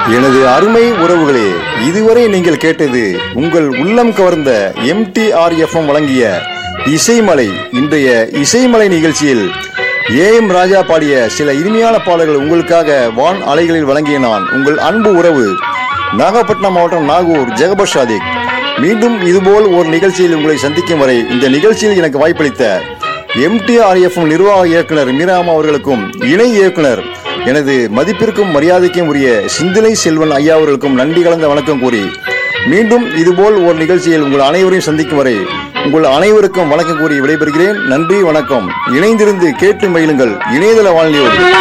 எனது அருமை உறவுகளே இதுவரை நீங்கள் கேட்டது உங்கள் உள்ளம் கவர்ந்த எம்டிஆர்எஃப்எம் வழங்கிய இசைமலை இன்றைய இசைமலை நிகழ்ச்சியில் ஏ எம் ராஜா பாடிய சில இனிமையான பாடல்கள் உங்களுக்காக வான் அலைகளில் வழங்கிய நான் உங்கள் அன்பு உறவு நாகப்பட்டினம் மாவட்டம் நாகூர் ஜெகபர் ஷாதிக் மீண்டும் இதுபோல் ஒரு நிகழ்ச்சியில் உங்களை சந்திக்கும் வரை இந்த நிகழ்ச்சியில் எனக்கு வாய்ப்பளித்த எம்டிஆர்எஃப்எம் நிர்வாக இயக்குனர் மீராமா அவர்களுக்கும் இணை இயக்குனர் எனது மதிப்பிற்கும் மரியாதைக்கும் உரிய சிந்தனை செல்வன் ஐயா அவர்களுக்கும் நன்றி கலந்த வணக்கம் கூறி மீண்டும் இதுபோல் ஒரு நிகழ்ச்சியில் உங்கள் அனைவரையும் சந்திக்கும் வரை உங்கள் அனைவருக்கும் வணக்கம் கூறி விடைபெறுகிறேன் நன்றி வணக்கம் இணைந்திருந்து கேட்டு மகிழுங்கள் இணையதள வாழ்நிலையோடு